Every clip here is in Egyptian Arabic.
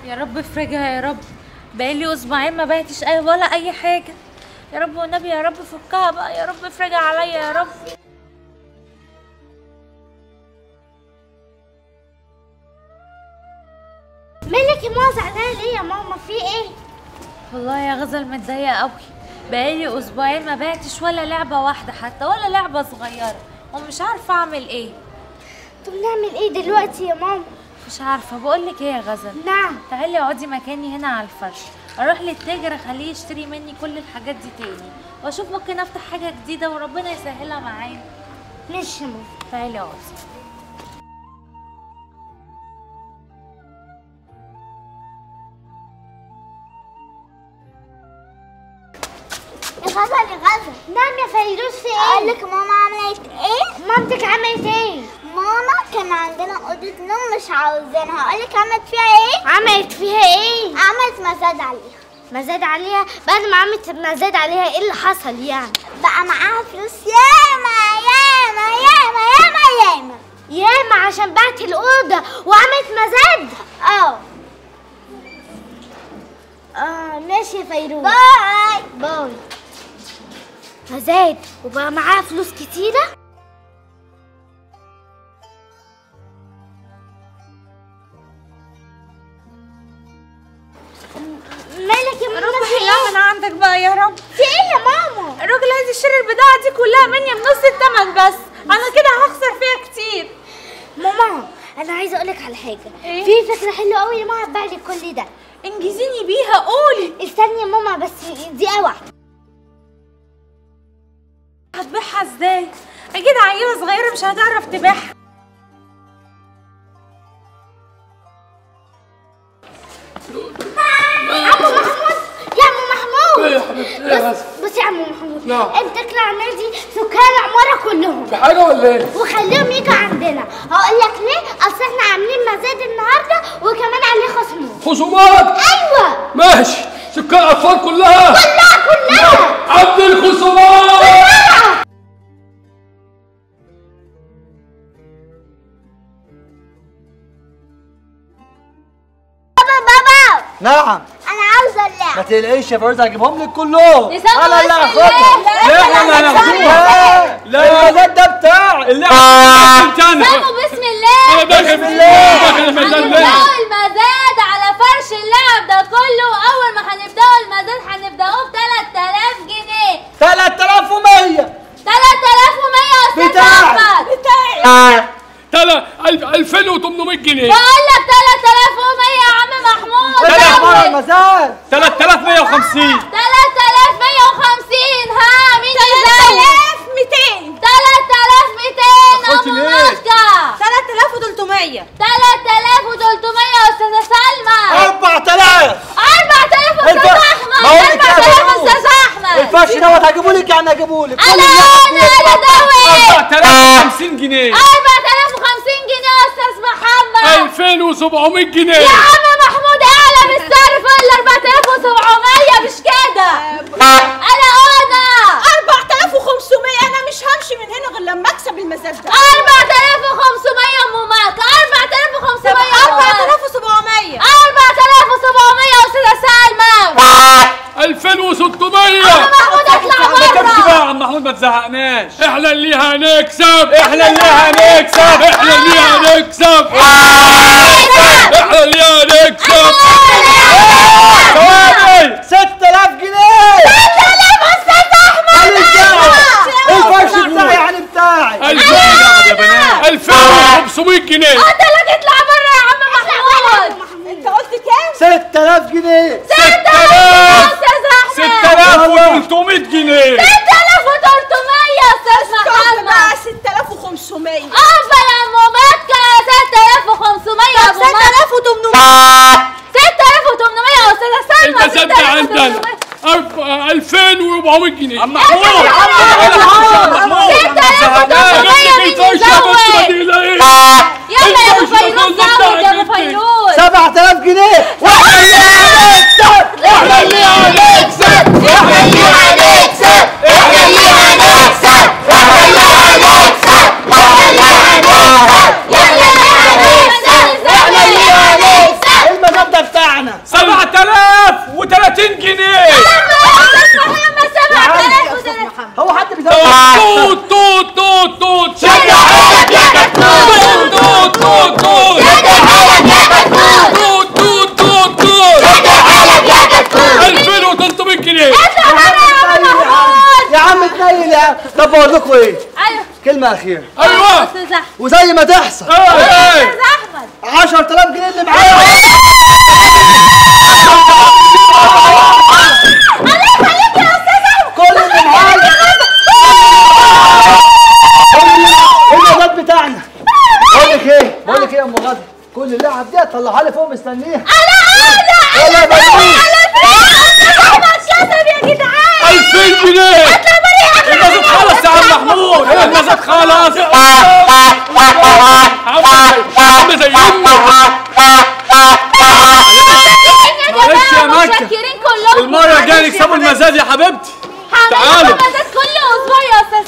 يا رب افرجها يا رب بقالي اسبوعين ما بعتش اي ولا اي حاجه يا رب والنبي يا رب فكها بقى يا رب افرجها عليا يا رب مالك يا ماما زعلانه ليه يا ماما في ايه والله يا غزل متضايقه قوي بقالي اسبوعين ما بعتش ولا لعبه واحده حتى ولا لعبه صغيره ومش عارفه اعمل ايه طب نعمل ايه دلوقتي يا ماما مش عارفه بقول لك ايه يا غزل نعم تعالي اقعدي مكاني هنا على الفرش اروح للتاجر اخليه يشتري مني كل الحاجات دي تاني واشوف ممكن افتح حاجه جديده وربنا يسهلها معايا ماشي يا ماما تعالي اقعدي يا غزل يا غزل نعم يا فيروز في ايه اقول لك ماما عملت ايه مامتك عملت ايه ماما كان عندنا اوضه نوم مش عاوزينها اقول لك عملت فيها ايه عملت فيها ايه عملت مزاد عليها مزاد عليها بعد ما عملت مزاد عليها ايه اللي حصل يعني بقى معاها فلوس ياما ياما ياما ياما ياما ياما عشان بعت الاوضه وعملت مزاد اه اه ماشي يا فيروز باي باي مزاد وبقى معاها فلوس كتيرة مالك يا ماما رب في حلها ايه؟ من عندك بقى يا رب في ايه يا ماما؟ الراجل عايز يشتري البضاعه دي كلها مني بنص الثمن بس انا كده هخسر فيها كتير ماما انا عايزه اقول لك على حاجه إيه؟ في فكره حلوه قوي يا ماما هتبيع لك كل ده انجزيني بيها قولي استني يا ماما بس دقيقه واحده هتبيعها ازاي اكيد عيله صغيره مش هتعرف تبيعها عمو محمود يا عمو محمود ايه يا حبيبتي ايه يا بص بص يا عمو محمود نعم. انت اطلع نادي سكان العماره كلهم في حاجه ولا ايه؟ وخليهم يجوا عندنا هقول لك ليه اصل احنا عاملين مزاد النهارده وكمان عليه خصم خصومات ايوه ماشي سكان الاطفال كلها كلها كلها عبد الخصومات بابا بابا نعم انا عاوزه اللعب ما تقلقيش يا فوز هجيبهم لك كلهم نسمع انا اللي بسم هاخدها الله. لا احنا اللي هناخدوها لا المزاد ده بتاعي اللعبه بتاعنا سموا بسم الله انا داخل بسم الله. داخل المجال هنبدأوا ده المزاد على فرش اللعب ده كله اول ما هنبدأوا المزاد هنبدأوه ب 3000 جنيه 3100 3100 يا استاذ بتاعي. احمد تلا 2800 جنيه بقول لك 3100 يا عم محمود فتح مرة زود. المزاد 3150 3150 ها مين يزود 3200 قلت ام ليه؟ ماسكه 3300 3300 يا استاذه سلمى 4000 4000 استاذ الف- احمد ما هو لك يا 4000 فاروق. استاذ احمد الفرش دوت هجيبه لك يعني هجيبه لك انا انا انا دوي 4050 جنيه 4050 جنيه يا استاذ محمد 2700 جنيه يا عم محمود اعلى من السعر فوق ال 4700 مش كده انا انا 4500 انا مش همشي من هنا غير لما اكسب المزاد ده 4500 ام ماك 4500 ام ماك 4700 4700 يا استاذه سلمى 2600 محمود اطلع ما تمشي بره بقى يا عم محمود ما تزهقناش احنا اللي هنكسب احنا اللي هنكسب احنا اللي هنكسب احنا اللي هنكسب ثواني 6000 جنيه 6000 استاذ احمد الفرش بتاعي يعني بتاعي 2500 جنيه انت اللي تطلع بره يا عم محمود انت قلت كام 6000 جنيه 6000 يا استاذ احمد 6300 جنيه 6300 يا استاذ طب محمد بقى 6500 افا يا ام مكه 6500 يا ابو مكه 6800 6800 يا استاذه سلمى انت زدت عندنا 2400 جنيه عم محمود يلا يا ابو فيروز زود يا ابو فيروز 7000 جنيه واحنا اللي هنكسب احنا اللي هنكسب احنا اللي هنكسب احنا اللي هنكسب احنا اللي هنكسب احنا اللي هنكسب احنا اللي هنكسب المزاد ده بتاعنا 7030 جنيه هو حد بيزود توت توت توت توت شد حيلك يا كتكوت توت توت توت توت شد حيلك يا كتكوت توت توت توت توت شد حيلك يا كتكوت 2300 جنيه يا عم اتنيل يا عم طب بقول لكم ايه ايوه كلمه اخيره ايوه استاذ احمد وزي ما تحصل ايه استاذ احمد 10000 جنيه اللي معايا كل اللي معايا المجال بتاعنا بقول لك ايه بقول لك ايه يا ام غدا كل اللعب دي هتطلعها لي فوق مستنيها انا انا انا 2000 جنيه المزاد خلص يا عم محمود المزاد خلص عم زي امك معلش يا مكة. متشكرين كلكم المرة الجاية نكسبوا المزاد يا حبيبتي تعالوا. تعالوا مزاد كل اسبوع يا استاذ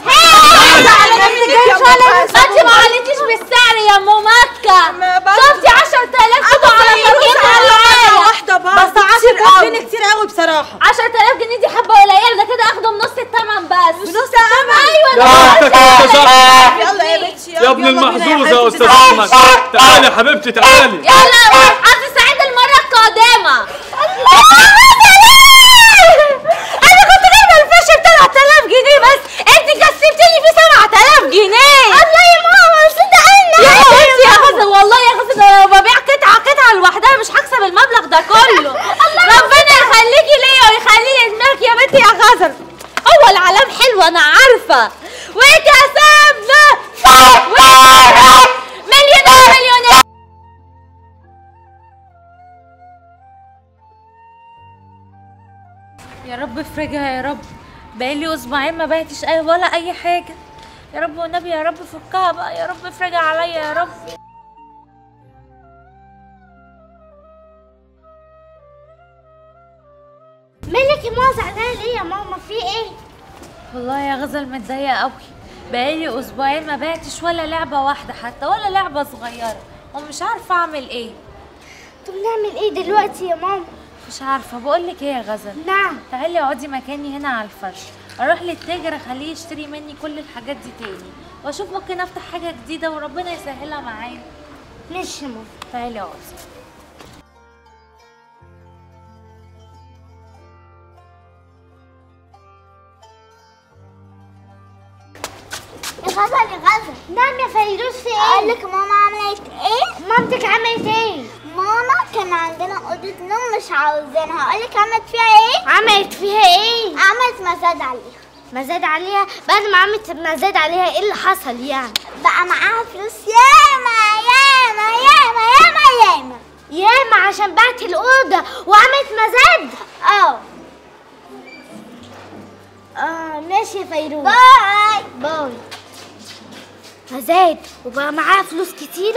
انت ما عليتيش بالسعر يا ام مكه ما برضه. شفتي 10000 كده على طريقتها واحده بقى بس كتير 10 قوي كتير قوي بصراحه 10000 جنيه دي حبه قليله ده كده اخدوا بنص الثمن بس بنص الثمن؟ ايوه يا ده بختك يا استاذ احمد يلا يا بنتي يا ابن يلا بينا المحظوظ يا حبيبتي. استاذ احمد تعالي يا حبيبتي تعالي يلا حظ سعيد المره القادمه انا كنت جايبه الفيش ب 3000 جنيه بس انت كسبتني فيه 7000 جنيه الله يا ماما صدقني يا بنتي يا غزه والله يا غزه ده أنا لو ببيع قطعه قطعه لوحدها مش هكسب المبلغ ده كله ربنا يخليكي ليا ويخلي لي دماغك يا بنتي يا غزل هو العلام حلو انا عارفه وكسبنا مليونير مليونير يا رب افرجها يا رب بقالي اسبوعين ما بعتش اي ولا اي حاجه يا رب والنبي يا رب فكها بقى يا رب افرجها عليا يا رب مالك يا ماما زعلانه ليه يا ماما في ايه والله يا غزل متضايقه قوي بقالي اسبوعين ما بعتش ولا لعبه واحده حتى ولا لعبه صغيره ومش عارفه اعمل ايه طب نعمل ايه دلوقتي يا ماما مش عارفه بقول لك ايه يا غزل نعم تعالي اقعدي مكاني هنا على الفرش اروح للتاجر اخليه يشتري مني كل الحاجات دي تاني واشوف ممكن افتح حاجه جديده وربنا يسهلها معايا ماشي يا ماما تعالي اقعدي يا غزل يا غزل نعم يا فيروز في ايه اقول لك ماما عملت ايه مامتك عملت ايه ماما كان عندنا اوضه نوم مش عاوزينها اقول لك عملت فيها ايه عملت فيها ايه عملت مزاد عليها مزاد عليها بعد ما عملت مزاد عليها ايه اللي حصل يعني بقى معاها فلوس ياما ياما ياما ياما ياما ياما عشان بعت الاوضه وعملت مزاد اه اه ماشي يا فيروز باي باي مزاد وبقى معاها فلوس كتيرة